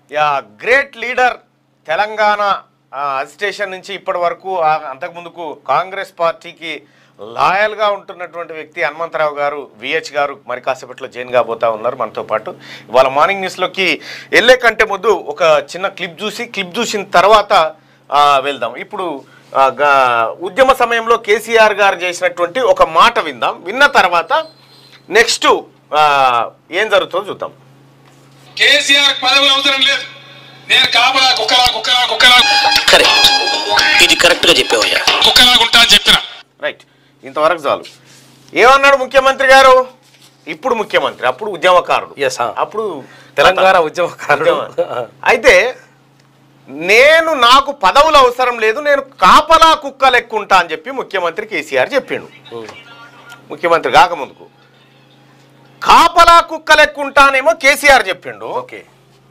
Yeah great leader Telangana agitation నుంచి ఇప్పటి వరకు ఆ, అంతకుముందుకు కాంగ్రెస్ పార్టీకి లాయల్గా ఉంటున్నటువంటి వ్యక్తి హనుమంతరావు గారు విహెచ్ గారు మరి కాసేపట్లో జైన్ కాబోతా ఉన్నారు మనతో పాటు ఇవాళ మార్నింగ్ న్యూస్లోకి వెళ్ళే కంటే ముందు ఒక చిన్న క్లిప్ చూసి క్లిప్ చూసిన తర్వాత ఆ, వెళ్దాం ఇప్పుడు ఆ, గా- ఉద్యమ సమయంలో కేసీఆర్ గారు చేసినటువంటి ఒక మాట విందాం విన్న తర్వాత నెక్స్ట్ ఏం జరుగుతుందో చూద్దాం కేసీఆర్ పదవులు అవసరం లేదు నేను కాపలా కుక్కలా కుక్కలా కుక్కలా కరెక్ట్ ఇది కరెక్ట్ గా చెప్పావయ్యా కుక్కలా ఉంటా అని చెప్పిన రైట్ ఇంతవరకు చాలు ఏమన్నాడు ముఖ్యమంత్రి గారు ఇప్పుడు ముఖ్యమంత్రి అప్పుడు ఉద్యమకారుడు Yes, ah. అప్పుడు తెలంగాణ ఉద్యమకారుడు ఉద్యమ- అయితే నేను నాకు పదవులు అవసరం లేదు నేను కాపలా కుక్క లెక్కుంటా అని చెప్పి ముఖ్యమంత్రి కేసీఆర్ చెప్పిండు ముఖ్యమంత్రి కాకముందుకు కాపలా కుక్క లెక్కుంటానేమో కేసీఆర్ చెప్పిండు ఓకే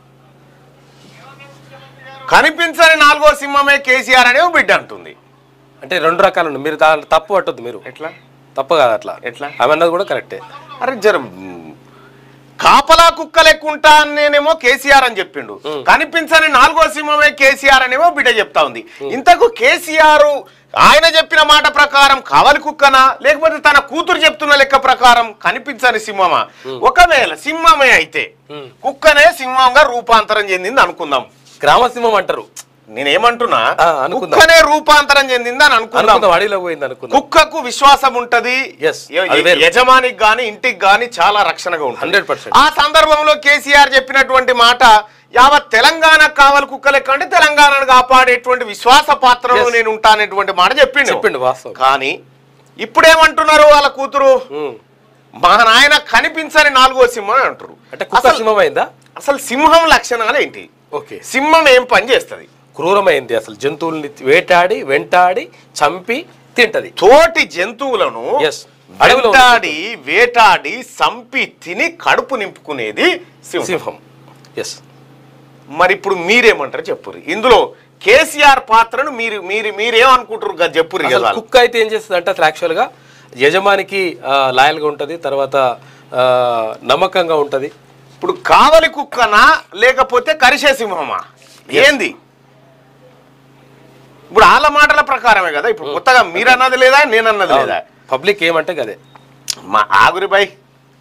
కనిపించని నాలుగో సింహమే కేసీఆర్ అనేమో బిడ్డ అంటుంది అంటే రెండు రకాలు ఉన్నాయి. మీరు దాంట్లో తప్పు పట్టద్దు మీరు ఎట్లా తప్పు కాదు అట్లా ఎట్లా? ఆమె అన్నది కూడా కరెక్టే అరే జర మ్, కాపలా కుక్క లెక్కుంటా నేనేమో కేసీఆర్ అని చెప్పిండు కనిపించని నాలుగో సింహమే కేసీఆర్ అనేమో బిడ్డ చెప్తా ఉంది ఇంతకు కేసీఆర్ ఆయన చెప్పిన మాట ప్రకారం కావలి కుక్కనా లేకపోతే తన కూతురు చెప్తున్న లెక్క ప్రకారం కనిపించని సింహమా ఒకవేళ సింహమే అయితే కుక్కనే సింహంగా రూపాంతరం చెందింది అనుకుందాం గ్రామసింహం అంటారు నేనేమంటున్నా ఆ, అనుకుందాం. కుక్కనే రూపాంతరం చెందింది అని అనుకుందాం అనుకుందాం అడవిలో పోయింది అనుకుందాం కుక్కకు విశ్వాసం ఉంటది Yes, య- అది వేరు. యజమానికి గాని ఇంటికి గాని చాలా రక్షణగా ఉంటుంది 100%. ఆ సందర్భంలో కేసీఆర్ చెప్పినటువంటి మాట యావత్ తెలంగాణ కావాలి కుక్క లెక్క అంటే తెలంగాణను కాపాడేటువంటి విశ్వాస పాత్రలో Yes. నేను ఉంటానేటువంటి మాట చెప్పిండు చెప్పిండు వాస్తవం కానీ ఇప్పుడేమంటున్నారు వాళ్ళ కూతురు ఉమ్. మా నాయన కనిపించని నాలుగో సింహం అని అంటారు అంటే కుక్క అసలు- సింహం అయిందా అసలు సింహం లక్షణాలు ఏంటి ఓకే సింహం ఏం పని చేస్తుంది క్రూరమైంది అసలు జంతువుల్ని వేటాడి వెంటాడి చంపి తింటది తోటి జంతువులను Yes. అడవిలో వెంటాడి వేటాడి సంపి తిని కడుపు నింపుకునేది సింహం సింహం ఎస్ మరి ఇప్పుడు మీరేమంటారు చెప్పుర్రి ఇందులో కేసీఆర్ పాత్రను మీరు మీరు మీరేమనుకుంటారు కదా చెప్పుర్రి అసలు కదా కుక్క అయితే ఏం చేస్తుంది అంటే అసలు యాక్చువల్గా యజమానికి ఆ, లాయల్గా ఉంటుంది తర్వాత ఆ, నమ్మకంగా ఉంటుంది ఇప్పుడు కావలి కుక్కనా లేకపోతే కరిసే సింహమా ఏంది ఇప్పుడు వాళ్ళ మాటల ప్రకారమే కదా ఇప్పుడు కొత్తగా మీరన్నది లేదా నేనన్నది లేదా పబ్లిక్ ఏమంటే గదే మా ఆగురి బై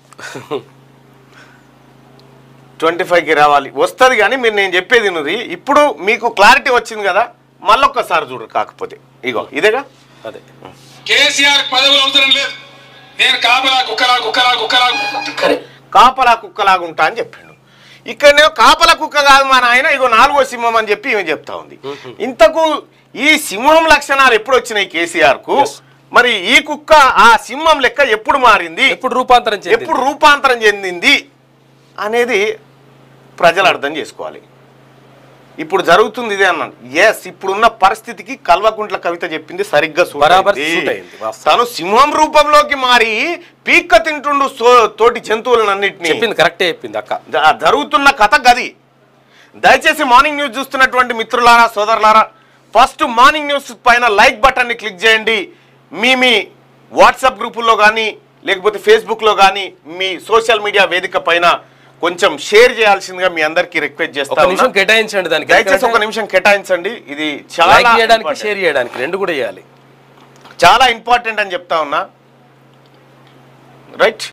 ట్వంటీ ఫైవ్కి రావాలి వస్తుంది కానీ మీరు నేను చెప్పేది నువ్వు ఇప్పుడు మీకు క్లారిటీ వచ్చింది కదా మళ్ళొక్కసారి చూడు కాకపోతే ఇగో ఇదేగా అదే కేసీఆర్ పదవులు అవసరం లేదు నేను కాపలా కుక్కలా కుక్కలా కుక్కలా కరెక్ట్ కాపలా కుక్కలాగా ఉంటా అని చెప్పిండు ఇక్కడనే కాపల కుక్క కాదు మా నాయన ఇగో నాలుగో సింహం అని చెప్పి ఈమె చెప్తా ఉంది ఇంతకు ఈ సింహం లక్షణాలు ఎప్పుడు వచ్చినాయి కేసీఆర్ కు Yes. మరి ఈ కుక్క ఆ సింహం లెక్క ఎప్పుడు మారింది ఎప్పుడు రూపాంతరం చెందింది ఎప్పుడు రూపాంతరం చెందింది అనేది ప్రజలు అర్థం చేసుకోవాలి ఇప్పుడు జరుగుతుంది ఇదే అన్నాను ఎస్ ఇప్పుడున్న పరిస్థితికి కల్వకుంట్ల కవిత చెప్పింది సరిగ్గా suit బరాబర్ అయింది. suit అయింది, వాస్తవం. తను సింహం రూపంలోకి మారి పీక్క తింటుండు సో- తోటి జంతువులన్నింటినీ చెప్పింది కరెక్టే చెప్పింది అక్క జ- జరుగుతున్న కథ గది దయచేసి మార్నింగ్ న్యూస్ చూస్తున్నటువంటి మిత్రులారా సోదరులారా ఫస్ట్ మార్నింగ్ న్యూస్ పైన లైక్ బటన్ని క్లిక్ చేయండి మీ మీ వాట్సాప్ గ్రూపుల్లో కానీ లేకపోతే ఫేస్బుక్లో కానీ మీ సోషల్ మీడియా వేదిక పైన కొంచెం షేర్ చేయాల్సిందిగా మీ అందరికీ రిక్వెస్ట్ ఒక చేస్తాను నిమిషం కేటాయించండి దానికి దయచేసి ఒక నిమిషం కేటాయించండి ఇది లైక్ చాలా చేయడానికి important. షేర్ చేయడానికి రెండు కూడా చేయాలి చాలా ఇంపార్టెంట్ అని చెప్తా ఉన్నా రైట్